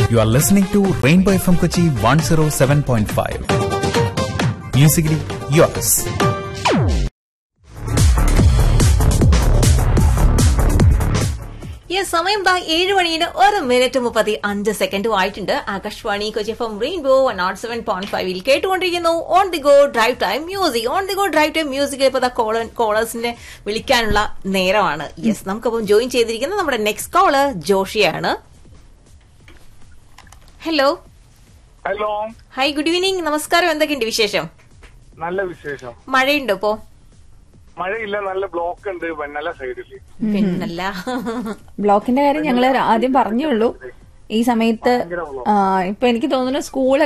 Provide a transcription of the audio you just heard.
You are listening to Rainbow FM Kochi 107.5. Musically yours. ഈ സമയം ദാ ഏഴ് മണിന് ഒരു മിനിറ്റ് മുപ്പത്തി അഞ്ച് സെക്കൻഡും ആയിട്ടുണ്ട് Akashvani Kochi F M rainbow one nought seven point ഫൈവിൽ കേട്ടുകൊണ്ടിരിക്കുന്നു on the go drive time music on the go drive time music ഇപ്പൊ ദാ കോളേഴ്സിനെ വിളിക്കാനുള്ള നേരമാണ് യെസ് നമുക്കപ്പം ജോയിൻ ചെയ്തിരിക്കുന്നത് നമ്മുടെ നെക്സ്റ്റ് കോള് ജോഷിയാണ് hello hello hi good evening നമസ്കാരം എന്തൊക്കെയുണ്ട് വിശേഷം നല്ല വിശേഷം മഴയുണ്ടോ ഇപ്പോ മഴയില്ല നല്ല ബ്ലോക്ക് ഉണ്ട് വെണ്ണല സൈഡില് പിന്നല്ല ബ്ലോക്കിന്റെ കാര്യം ഞങ്ങൾ ആദ്യം പറഞ്ഞുള്ളൂ ഈ സമയത്ത് ഭയങ്കര block. ആ, ഇപ്പൊ എനിക്ക് തോന്നുന്നു സ്കൂൾ